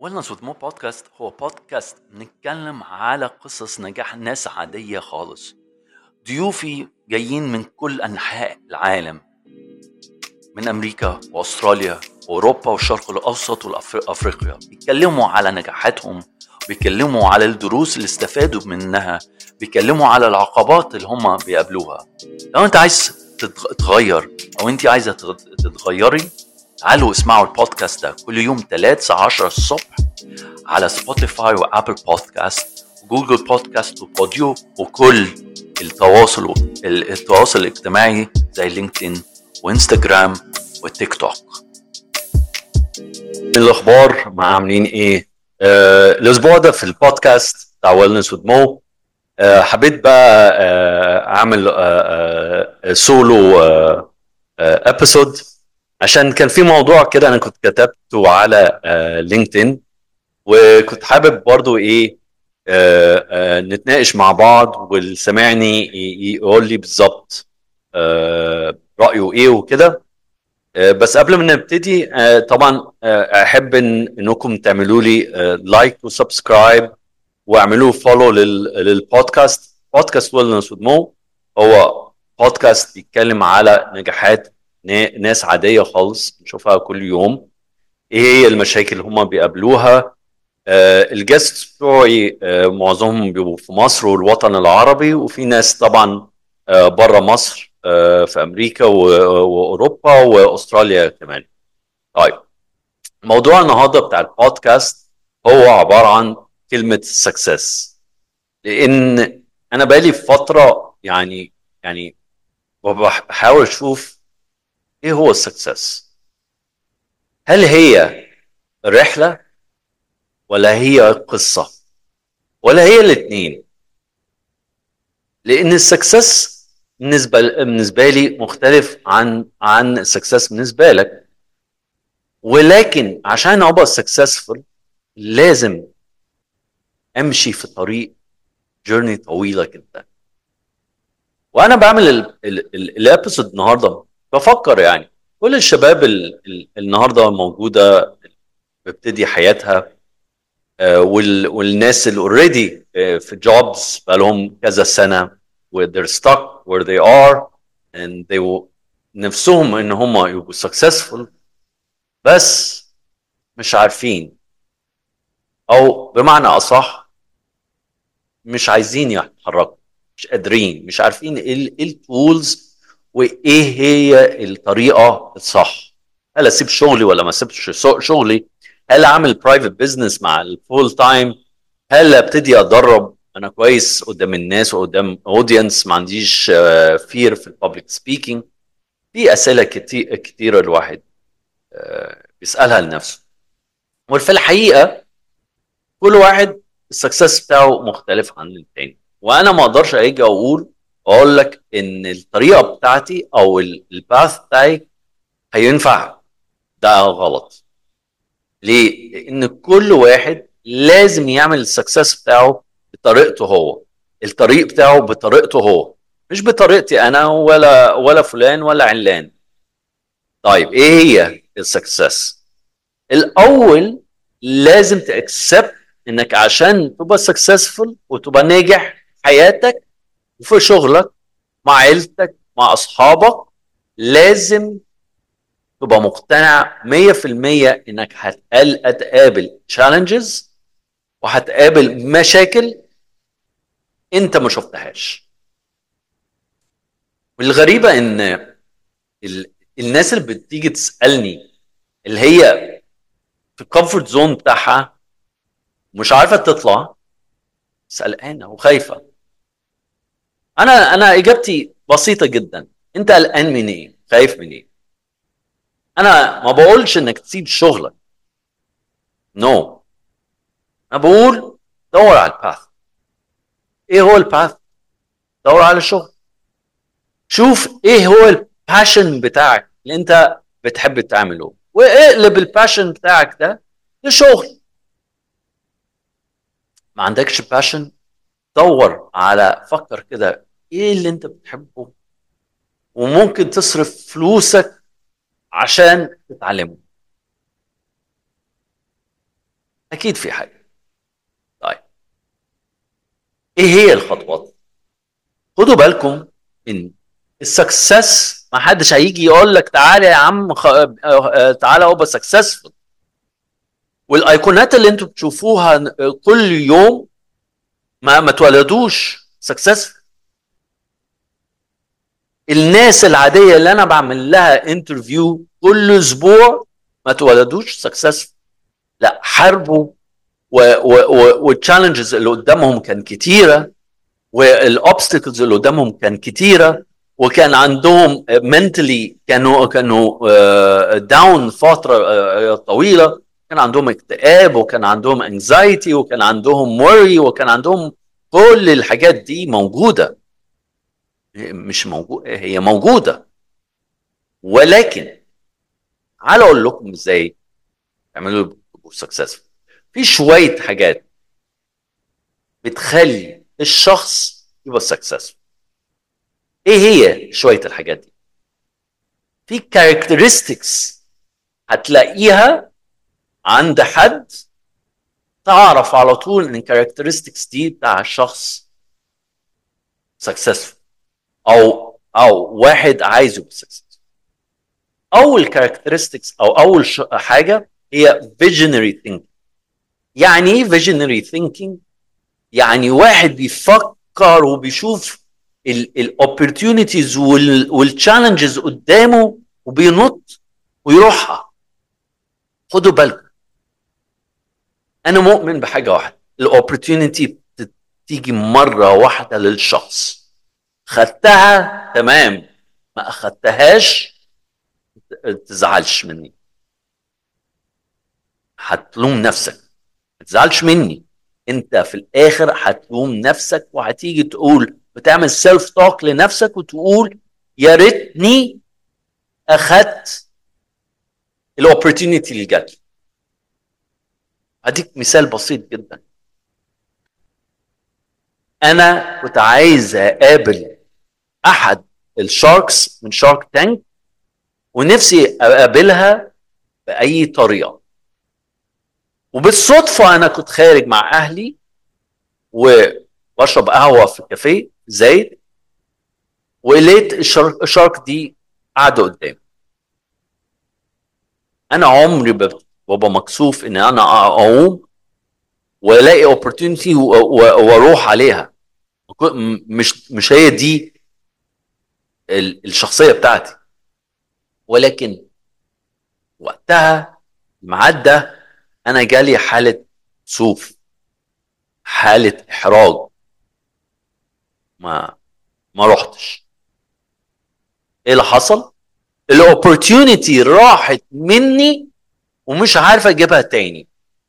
ويلنس وذ مو بودكاست هو بودكاست بنتكلم على قصص نجاح ناس عادية خالص ضيوفي جايين من كل أنحاء العالم من أمريكا وأستراليا وأوروبا والشرق الأوسط وأفريقيا بيتكلموا على نجاحاتهم بيتكلموا على الدروس اللي استفادوا منها بيتكلموا على العقبات اللي هم بيقابلوها لو انت عايز تتغير او انت عايزه تتغيري تعالوا اسمعوا البودكاست ده كل يوم 3 الساعة 10 الصبح على سبوتيفاي وابل بودكاست وجوجل بودكاست وبوديو وكل التواصل التواصل الاجتماعي زي لينكدين وانستجرام وتيك توك الاخبار ما عاملين ايه آه الاسبوع ده في البودكاست بتاع ويلنس وذ مو آه حبيت بقى آه اعمل آه آه سولو آه ابيسود آه عشان كان في موضوع كده انا كنت كتبته على لينكدين وكنت حابب برضو ايه آه آه نتناقش مع بعض واللي سمعني يقول لي بالظبط آه رايه ايه وكده بس قبل ما نبتدي طبعا احب إن انكم تعملوا لي لايك وسبسكرايب واعملوا فولو للبودكاست بودكاست ويلنس وذ مو هو بودكاست بيتكلم على نجاحات ناس عاديه خالص بنشوفها كل يوم ايه هي المشاكل اللي هم بيقابلوها آه الجست بتوعي آه معظمهم بيبقوا في مصر والوطن العربي وفي ناس طبعا آه بره مصر آه في امريكا واوروبا واستراليا كمان طيب موضوع النهارده بتاع البودكاست هو عباره عن كلمه سكسس لان انا بقالي فتره يعني يعني بحاول اشوف ايه هو السكسس هل هي رحله ولا هي قصه ولا هي الاثنين لان السكسس بالنسبه بالنسبه لي مختلف عن عن السكسس بالنسبه لك ولكن عشان ابقى سكسسفul لازم امشي في طريق جيرني طويله جدا وانا بعمل الابيسود النهارده بفكر يعني كل الشباب ال ال النهارده موجوده بتبتدي حياتها وال والناس اللي اوريدي في جوبز بقالهم كذا سنه where they're stuck where they are and they will نفسهم ان هم يبقوا successful بس مش عارفين او بمعنى اصح مش عايزين يتحركوا مش قادرين مش عارفين ايه التولز وايه هي الطريقه الصح هل اسيب شغلي ولا ما اسيبش شغلي هل اعمل برايفت بزنس مع الفول تايم هل ابتدي ادرب انا كويس قدام الناس وقدام اودينس ما عنديش فير في الببليك سبيكينج في اسئله كتير كتيره الواحد بيسالها لنفسه وفي الحقيقه كل واحد السكسس بتاعه مختلف عن التاني وانا ما اقدرش اجي اقول اقول لك ان الطريقه بتاعتي او الباث بتاعي هينفع ده غلط ليه لان كل واحد لازم يعمل السكسس بتاعه بطريقته هو الطريق بتاعه بطريقته هو مش بطريقتي انا ولا ولا فلان ولا علان طيب ايه هي السكسس الاول لازم تاكسبت انك عشان تبقى سكسسفul وتبقى ناجح في حياتك وفي شغلك مع عيلتك مع اصحابك لازم تبقى مقتنع 100% انك هتقابل تشالنجز وهتقابل مشاكل انت ما شفتهاش والغريبه ان ال... الناس اللي بتيجي تسالني اللي هي في الكومفورت زون بتاعها مش عارفه تطلع قلقانه وخايفه انا انا اجابتي بسيطه جدا انت قلقان من ايه خايف من ايه انا ما بقولش انك تسيب شغلك نو no. انا بقول دور على الباث ايه هو الباث دور على الشغل شوف ايه هو الباشن بتاعك اللي انت بتحب تعمله واقلب الباشن بتاعك ده لشغل ما عندكش باشن دور على فكر كده ايه اللي انت بتحبه وممكن تصرف فلوسك عشان تتعلمه اكيد في حاجه طيب ايه هي الخطوات خدوا بالكم ان السكسس ما حدش هيجي يقول لك تعالى يا عم خ... تعالى ابقى سكسسفul والايقونات اللي انتوا بتشوفوها كل يوم ما ما اتولدوش سكسسفul الناس العاديه اللي انا بعمل لها انترفيو كل اسبوع ما اتولدوش سكسسفul لا حاربوا والتشالنجز اللي قدامهم كان كتيره والاوبستكلز اللي قدامهم كان كتيره وكان عندهم منتلي كانوا كانوا داون فتره طويله كان عندهم اكتئاب وكان عندهم انكزايتي وكان عندهم وري وكان عندهم كل الحاجات دي موجوده مش موجوده هي موجوده ولكن تعالوا اقول لكم ازاي تعملوا سكسسفul في شويه حاجات بتخلي الشخص يبقى سكسسفul ايه هي شويه الحاجات دي في characteristics هتلاقيها عند حد تعرف على طول ان characteristics دي بتاع الشخص successful او او واحد عايز يبقى successful اول characteristics او اول حاجه هي visionary thinking يعني ايه visionary thinking يعني واحد بيفكر وبيشوف الاوبورتيونيتيز والتشالنجز قدامه وبينط ويروحها خدوا بالكم انا مؤمن بحاجه واحده الاوبورتيونيتي تيجي مره واحده للشخص خدتها تمام ما اخدتهاش تزعلش مني هتلوم نفسك ما تزعلش مني انت في الاخر هتلوم نفسك وهتيجي تقول بتعمل سيلف توك لنفسك وتقول يا ريتني اخدت الاوبورتيونيتي اللي جات لي هديك مثال بسيط جدا انا كنت عايز اقابل احد الشاركس من شارك تانك ونفسي اقابلها باي طريقه وبالصدفه انا كنت خارج مع اهلي وبشرب قهوه في الكافيه زايد ولقيت الشارك دي قاعده قدامي انا عمري ببقى مكسوف ان انا اقوم والاقي اوبورتونيتي واروح عليها مش مش هي دي الشخصيه بتاعتي ولكن وقتها الميعاد ده انا جالي حاله خوف حاله احراج ما ما رحتش ايه اللي حصل الاوبورتيونيتي راحت مني ومش عارف اجيبها تاني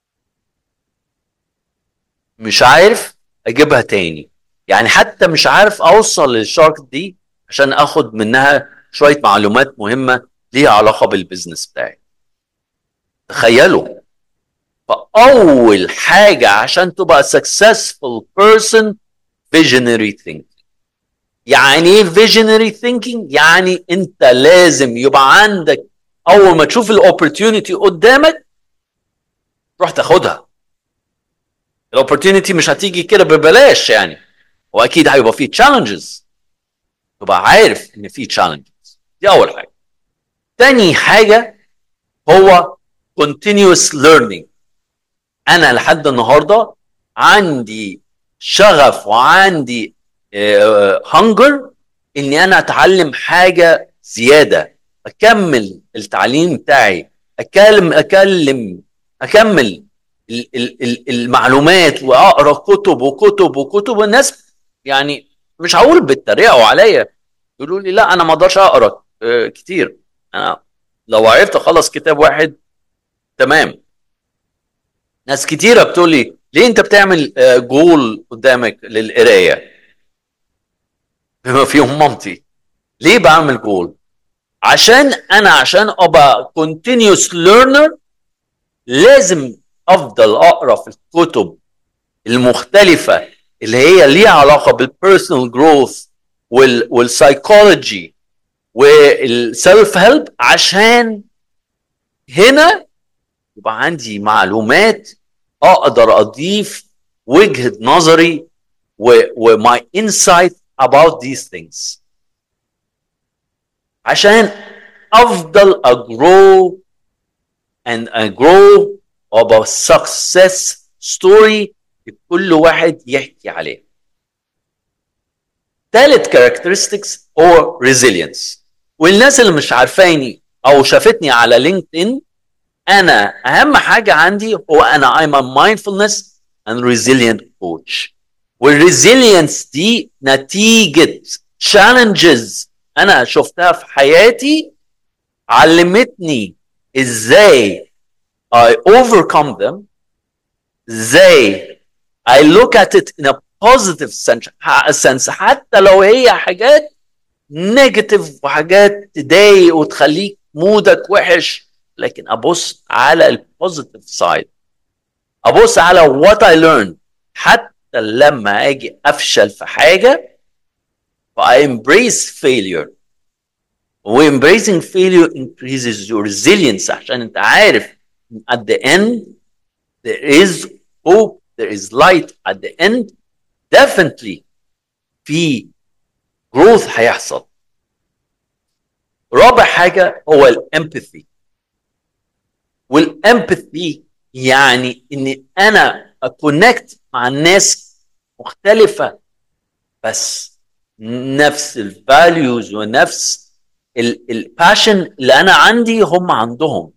مش عارف اجيبها تاني يعني حتى مش عارف اوصل للشارك دي عشان اخد منها شويه معلومات مهمه ليها علاقه بالبزنس بتاعي تخيلوا فاول حاجه عشان تبقى successful person visionary thinking يعني ايه visionary thinking يعني انت لازم يبقى عندك اول ما تشوف الاوبورتيونيتي قدامك تروح تاخدها الاوبورتيونيتي مش هتيجي كده ببلاش يعني واكيد هيبقى فيه تشالنجز تبقى عارف ان في تشالنجز دي اول حاجه تاني حاجه هو continuous learning انا لحد النهارده عندي شغف وعندي هنجر اني انا اتعلم حاجه زياده اكمل التعليم بتاعي اكلم اكلم اكمل المعلومات واقرا كتب وكتب وكتب والناس يعني مش هقول بيتريقوا عليا يقولوا لي لا انا ما اقدرش اقرا كتير انا لو عرفت اخلص كتاب واحد تمام ناس كتيره بتقول لي ليه انت بتعمل جول قدامك للقرايه بما فيهم مامتي ليه بعمل جول عشان انا عشان ابقى continuous learner لازم افضل اقرا في الكتب المختلفه اللي هي ليها علاقه بالبيرسونال جروث والسايكولوجي والسيلف هيلب عشان هنا يبقى عندي معلومات اقدر اضيف وجهه نظري و my insight about these things عشان افضل اجرو and I grow of a success story كل واحد يحكي عليه ثالث characteristics هو resilience والناس اللي مش عارفاني او شافتني على لينكدين انا اهم حاجه عندي هو انا I'm a mindfulness and resilient coach والريزيلينس دي نتيجه challenges انا شفتها في حياتي علمتني ازاي I overcome them ازاي I look at it in a positive sense حتى لو هي حاجات نيجاتيف وحاجات تضايق وتخليك مودك وحش لكن ابص على البوزيتيف سايد ابص على what I learned حتى لما اجي افشل في حاجه I embrace failure و embracing failure increases your resilience عشان انت عارف at the end there is hope there is light at the end definitely في growth هيحصل رابع حاجة هو الامباثي والامباثي يعني ان انا اكونكت مع الناس مختلفة بس نفس الفاليوز ونفس الباشن اللي انا عندي هم عندهم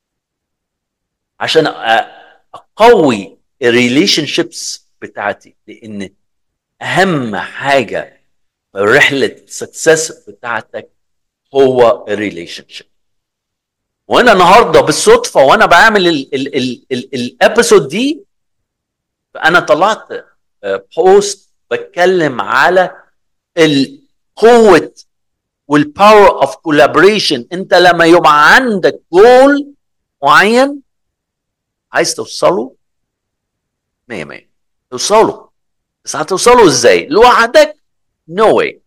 عشان اقوي الريليشن شيبس بتاعتي لان اهم حاجه في رحله السكسس بتاعتك هو الريليشن شيب وانا النهارده بالصدفه وانا بعمل الابيسود دي انا طلعت بوست بتكلم على القوه والباور اوف كولابريشن انت لما يبقى عندك جول معين عايز توصله 100 100 توصله بس هتوصله ازاي؟ لوحدك نو no واي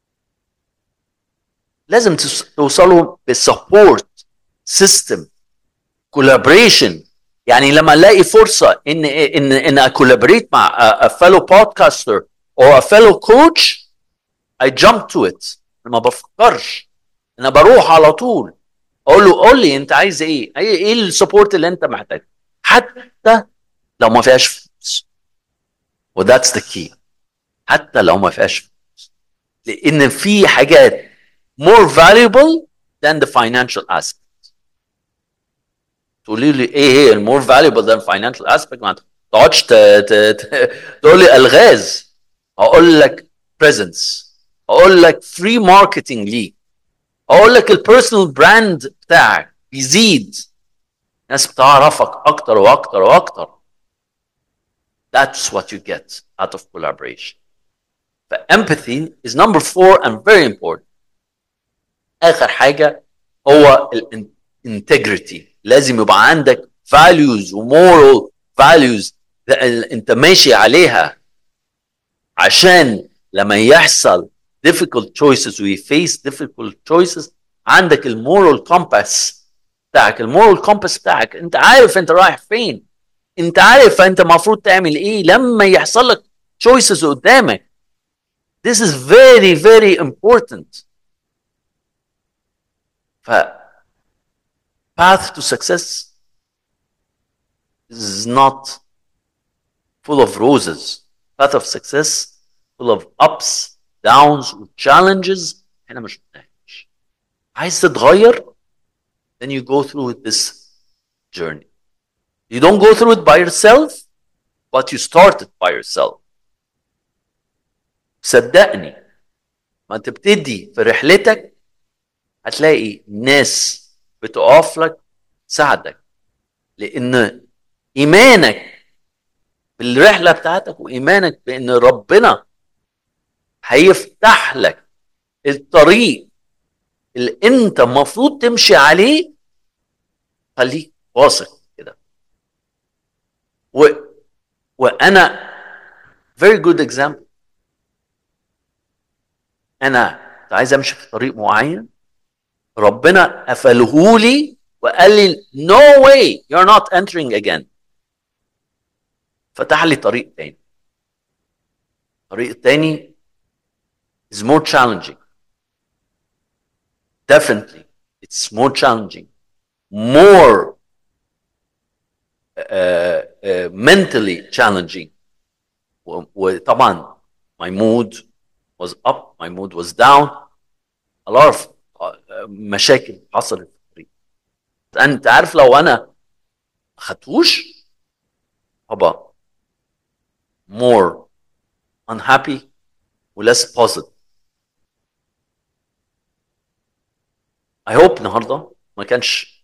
لازم توصلوا بالسبورت سيستم كولابريشن يعني لما الاقي فرصه ان ان ان اكولابريت مع a fellow podcaster or a fellow coach I jump to it ما بفكرش انا بروح على طول اقول له قول لي انت عايز ايه؟ ايه السبورت اللي انت محتاجه؟ حتى لو ما فيهاش فلوس وذاتس ذا كي حتى لو ما فيهاش فلوس لان في حاجات more valuable than the financial aspect تقولي لي ايه هي المور valuable than financial aspect ما تقعدش تقول لي الغاز اقول لك presence اقول لك فري ماركتنج ليك اقول لك البيرسونال براند بتاعك بيزيد ناس بتعرفك اكتر واكتر واكتر that's what you get out of collaboration فempathy is number four and very important اخر حاجه هو الانتجريتي لازم يبقى عندك values ومورال values انت ماشي عليها عشان لما يحصل difficult choices we face difficult choices عندك المورال كومباس بتاعك المورال كومباس بتاعك انت عارف انت رايح فين انت عارف انت المفروض تعمل ايه لما يحصل لك choices قدامك this is very very important ف path to success is not full of roses path of success full of ups downs challenges احنا مش محتاج عايز تتغير then you go through this journey you don't go through it by yourself but you start it by yourself صدقني ما تبتدي في رحلتك هتلاقي ناس بتقف لك تساعدك لان ايمانك بالرحله بتاعتك وايمانك بان ربنا هيفتح لك الطريق اللي انت المفروض تمشي عليه خليك واثق كده و وانا very good example انا عايز امشي في طريق معين ربنا قفله لي وقال لي no way you're not entering again فتح لي طريق تاني الطريق التاني is more challenging definitely it's more challenging more uh, uh, mentally challenging وطبعا my mood was up my mood was down a lot of uh, مشاكل حصلت في الطريق انت عارف لو انا ما خدتوش هبقى more unhappy و less positive I hope النهارده ما كانش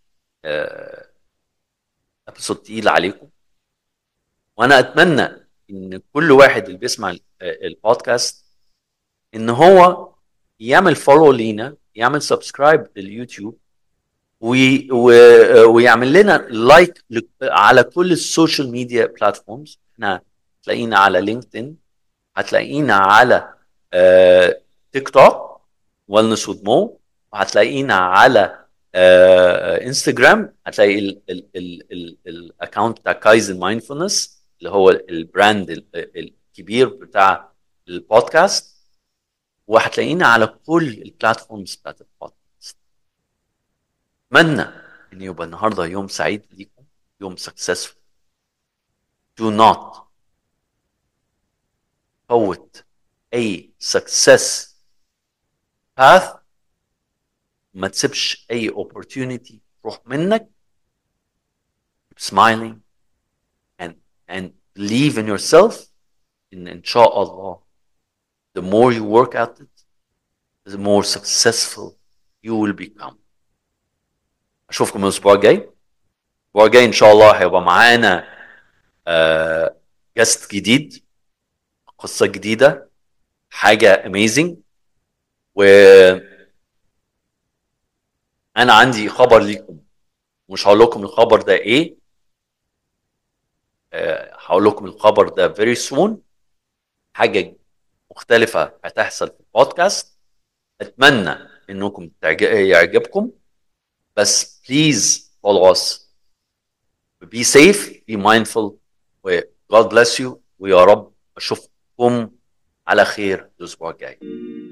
ابيسود تقيل عليكم وانا اتمنى ان كل واحد اللي بيسمع البودكاست ان هو يعمل فولو لينا يعمل سبسكرايب لليوتيوب وي ويعمل لنا لايك على كل السوشيال ميديا بلاتفورمز احنا هتلاقينا على لينكدين هتلاقينا على تيك توك ويلنس وذ مو وهتلاقينا على انستغرام هتلاقي الاكونت بتاع كايزن مايندفولنس اللي هو البراند الكبير بتاع البودكاست وهتلاقينا على كل البلاتفورمز بتاعت البودكاست اتمنى ان يبقى النهارده يوم سعيد ليكم يوم سكسسفul do not فوت اي success path ما تسيبش اي opportunity تروح منك smiling and and believe in yourself ان ان شاء الله the more you work at it the more successful you will become اشوفكم الاسبوع الجاي الاسبوع الجاي ان شاء الله هيبقى معانا آه جست جديد قصه جديده حاجه amazing و انا عندي خبر ليكم مش هقول لكم الخبر ده ايه أه هقول لكم الخبر ده very soon حاجه مختلفه هتحصل في البودكاست اتمنى انكم يعجبكم بس please follow us be safe be mindful و God bless you ويا رب اشوفكم على خير الاسبوع الجاي